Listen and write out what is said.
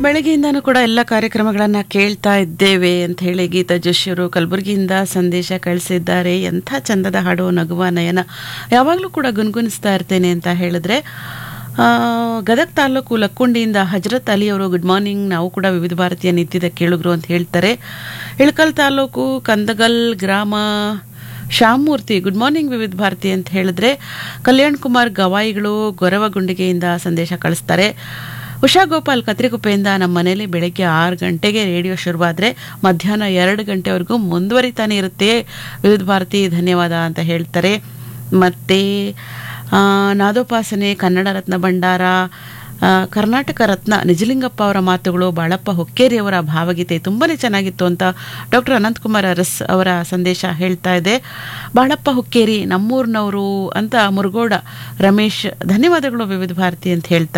ಬೆಳಗ್ಗೆಯಿಂದನೂ ಕೂಡ ಎಲ್ಲ ಕಾರ್ಯಕ್ರಮಗಳನ್ನು ಕೇಳ್ತಾ ಇದ್ದೇವೆ ಅಂತ ಹೇಳಿ ಗೀತಾ ಜೋಶಿಯವರು ಕಲಬುರಗಿಯಿಂದ ಸಂದೇಶ ಕಳಿಸಿದ್ದಾರೆ ಎಂಥ ಚಂದದ ಹಾಡು ನಗುವ ನಯನ ಯಾವಾಗಲೂ ಕೂಡ ಗುನ್ಗುನಿಸ್ತಾ ಇರ್ತೇನೆ ಅಂತ ಹೇಳಿದ್ರೆ ಆ, ಗದಗ್ ತಾಲೂಕು ಲಕ್ಕುಂಡಿಯಿಂದ ಹಜರತ್ ಅಲಿ ಅವರು ಗುಡ್ ಮಾರ್ನಿಂಗ್ ನಾವು ಕೂಡ ವಿವಿಧ ಭಾರತೀಯ ನಿತ್ಯದ ಕೇಳುಗರು ಅಂತ ಹೇಳ್ತಾರೆ ಇಳಕಲ್ ತಾಲೂಕು ಕಂದಗಲ್ ಗ್ರಾಮ ಶ್ಯಾಮಮೂರ್ತಿ ಗುಡ್ ಮಾರ್ನಿಂಗ್ ವಿವಿಧ ಭಾರತಿ ಅಂತ ಹೇಳಿದ್ರೆ ಕಲ್ಯಾಣ್ ಕುಮಾರ್ ಗವಾಯಿಗಳು ಗೊರವಗುಂಡಿಗೆಯಿಂದ ಸಂದೇಶ ಕಳಿಸ್ತಾರೆ ಉಷಾ ಗೋಪಾಲ್ ಕತ್ರಿಗುಪ್ಪೆಯಿಂದ ನಮ್ಮ ಮನೇಲಿ ಬೆಳಗ್ಗೆ ಆರು ಗಂಟೆಗೆ ರೇಡಿಯೋ ಶುರುವಾದರೆ ಮಧ್ಯಾಹ್ನ ಎರಡು ಗಂಟೆವರೆಗೂ ಮುಂದುವರಿತಾನೆ ಇರುತ್ತೆ ವಿವಿಧ ಭಾರತಿ ಧನ್ಯವಾದ ಅಂತ ಹೇಳ್ತಾರೆ ಮತ್ತು ನಾದೋಪಾಸನೆ ಕನ್ನಡ ರತ್ನ ಭಂಡಾರ ಆ, ಕರ್ನಾಟಕ ರತ್ನ ನಿಜಲಿಂಗಪ್ಪ ಅವರ ಮಾತುಗಳು ಬಾಳಪ್ಪ ಹೊಕ್ಕೇರಿಯವರ ಭಾವಗೀತೆ ತುಂಬಾ ಚೆನ್ನಾಗಿತ್ತು ಅಂತ ಡಾಕ್ಟರ್ ಅನಂತಕುಮಾರ್ ಅರಸ್ ಅವರ ಸಂದೇಶ ಹೇಳ್ತಾ ಇದೆ ಬಾಳಪ್ಪ ಹೊಕ್ಕೇರಿ ನಮ್ಮೂರಿನವರು ಅಂತ ಮುರುಗೋಡ ರಮೇಶ್ ಧನ್ಯವಾದಗಳು ವಿವಿಧ ಭಾರತಿ ಅಂತ ಹೇಳ್ತಾರೆ